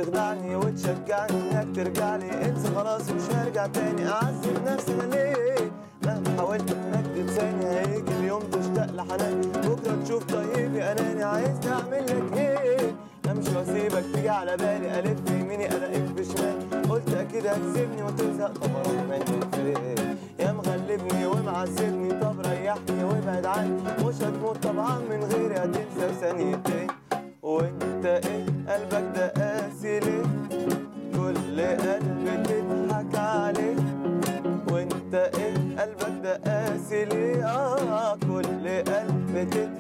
تخدعني وتشجعني انك ترجع لي انسى خلاص مش هرجع تاني اعذب نفسي انا ليه مهما حاولت انك تنساني هيجي اليوم تشتاق لحنان بكره تشوف طيبي اناني عايزني اعمل لك ايه امشي واسيبك تيجي على بالي الف يميني الاقيك بشمال قلت اكيد هتسيبني وتزهق طب اروح منك فين يا مغلبني ومعذبني طب ريحني وابعد عني مش هتموت طبعا من غيري هتنسى ثانيتين وانت ايه قلبك ده قاسي ليه كل قلب تضحك عليه وانت ايه قلبك ده قاسي ليه اه كل قلب تضحك